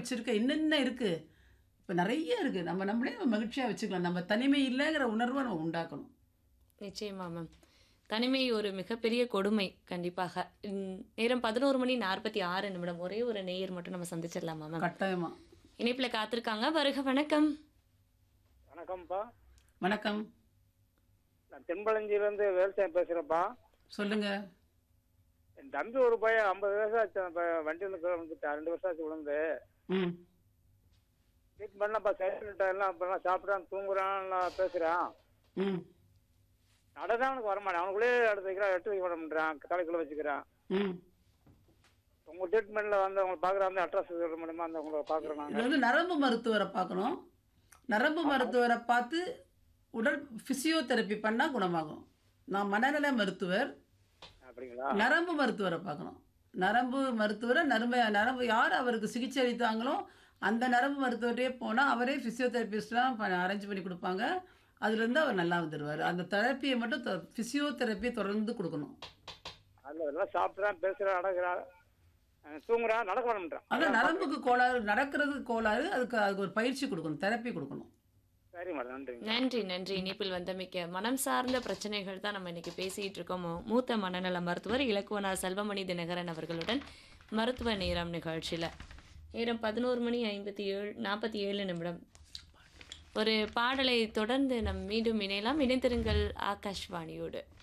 வச்சிருக்க என்னென்ன இருக்கு இப்போ நிறைய இருக்கு நம்ம நம்மளே மகிழ்ச்சியாக வச்சுக்கலாம் நம்ம தனிமை இல்லைங்கிற உணர்வை நம்ம உண்டாக்கணும் நிச்சயமா மேம் தனிமை ஒரு மிகப்பெரிய கொடுமை கண்டிப்பாக ம், நேரம் பதினோரு மணி நாற்பத்தி ஆறு நிமிடம் ஒரே ஒரு நேயர் மட்டும் நம்ம சந்திச்சிடலாமா மேம் கட்டாயமா இணைப்புல காத்திருக்காங்க வருக வணக்கம் வணக்கம்ப்பா வணக்கம் நான் தென்பழஞ்சியிலேருந்து விவசாயம் பேசுகிறேன்ப்பா சொல்லுங்க என் தம்பி ஒரு பையன் ஐம்பது வருஷம் ஆச்சு அந்த பையன் வண்டியில் விழுந்துட்டான் ரெண்டு வருஷம் ஆச்சு விழுந்து ம் ட்ரீட்மெண்ட்லாம் சைலண்ட் எல்லாம் இப்பெல்லாம் சாப்பிட்றான் தூங்குறான் எல்லாம் பேசுகிறான் ம் நடதான் அவனுக்கு வரமாட்டேன் அவனுக்குள்ளே எடுத்து வைக்கிறான் எடுத்து வைக்க மாட்டேன்றான் தலைக்குள்ளே வச்சுக்கிறான் ம் உங்கள் ட்ரீட்மெண்ட்டில் வந்து அவங்களை பார்க்குற அந்த அட்ரஸ் சொல்ல முடியுமா அந்த உங்களை பார்க்குறோம் இது நாங்கள் வந்து நரம்பு மருத்துவரை பார்க்கணும் நரம்பு மருத்துவரை பார்த்து உடல் ஃபிசியோதெரப்பி பண்ணால் குணமாகும் நான் மனநல மருத்துவர் அப்படிங்களா நரம்பு மருத்துவரை பார்க்கணும் நரம்பு மருத்துவரை நரம்பு நரம்பு யார் அவருக்கு சிகிச்சை அளித்தாங்களோ அந்த நரம்பு மருத்துவர்கிட்டயே போனால் அவரே ஃபிசியோதெரபிஸ்ட்லாம் அரேஞ்ச் பண்ணி கொடுப்பாங்க அதுலேருந்து அவர் நல்லா வந்துடுவார் அந்த தெரப்பியை மட்டும் ஃபிசியோதெரப்பியை தொடர்ந்து கொடுக்கணும் அதில் எல்லாம் சாப்பிட்றான் பேசுகிறான் நடக்கிறான் அஹ் தூங்குறான் நடக்க மாட்டேன்றான் அதான் நரம்புக்கு கோளாறு நடக்கிறதுக்கு கோளாறு அதுக்கு அதுக்கு ஒரு பயிற்சி கொடுக்கணும் தெரப்பி கொடுக்கணும் சரி மேடம் நன்றிங்க நன்றி நன்றி இணைப்பில் வந்தமைக்க மனம் சார்ந்த பிரச்சனைகள் தான் நம்ம இன்னைக்கு பேசிட்டு இருக்கோம் மூ- மூத்த மனநல மருத்துவர் இலக்குவனார் செல்வமணி தினகரன் அவர்களுடன் மருத்துவ நேரம் நிகழ்ச்சியில நேரம் பதினோரு மணி ஐம்பத்தி ஏழு நாற்பத்தி ஏழு நிமிடம் ஒரு பாடலை தொடர்ந்து நம் மீண்டும் இணையலாம் இணைந்திருங்கள் ஆகாஷ்வாணியோடு